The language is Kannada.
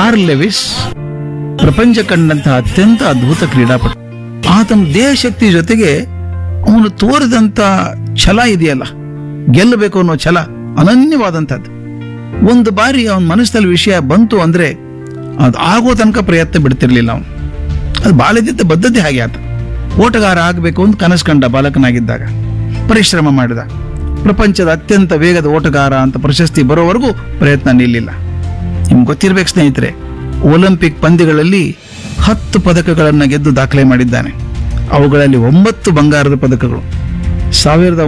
ಕಾರ್ ಲೆವಿಸ್ ಪ್ರಪಂಚ ಕಂಡಂತಹ ಅತ್ಯಂತ ಅದ್ಭುತ ಕ್ರೀಡಾಪಟು ಆತನ ದೇಹಶಕ್ತಿ ಜೊತೆಗೆ ಅವನು ತೋರಿದಂತ ಛಲ ಇದೆಯಲ್ಲ ಗೆಲ್ಲಬೇಕು ಅನ್ನೋ ಛಲ ಅನನ್ಯವಾದಂಥದ್ದು ಒಂದು ಬಾರಿ ಅವನ ಮನಸ್ಸಲ್ಲಿ ವಿಷಯ ಬಂತು ಅಂದ್ರೆ ಅದು ಆಗೋ ತನಕ ಪ್ರಯತ್ನ ಬಿಡ್ತಿರ್ಲಿಲ್ಲ ಅವನು ಅದು ಬಾಳಿದ್ದ ಬದ್ಧತೆ ಹಾಗೆ ಆತ ಓಟಗಾರ ಆಗಬೇಕು ಅಂತ ಕನಸು ಕಂಡ ಬಾಲಕನಾಗಿದ್ದಾಗ ಪರಿಶ್ರಮ ಮಾಡಿದ ಪ್ರಪಂಚದ ಅತ್ಯಂತ ವೇಗದ ಓಟಗಾರ ಅಂತ ಪ್ರಶಸ್ತಿ ಬರೋವರೆಗೂ ಪ್ರಯತ್ನ ನಿಲ್ಲಿಲ್ಲ ನಿಮ್ಗೆ ಗೊತ್ತಿರ್ಬೇಕು ಸ್ನೇಹಿತರೆ ಒಲಿಂಪಿಕ್ ಪಂದ್ಯಗಳಲ್ಲಿ ಹತ್ತು ಪದಕಗಳನ್ನು ಗೆದ್ದು ದಾಖಲೆ ಮಾಡಿದ್ದಾನೆ ಅವುಗಳಲ್ಲಿ ಒಂಬತ್ತು ಬಂಗಾರದ ಪದಕಗಳು ಸಾವಿರದ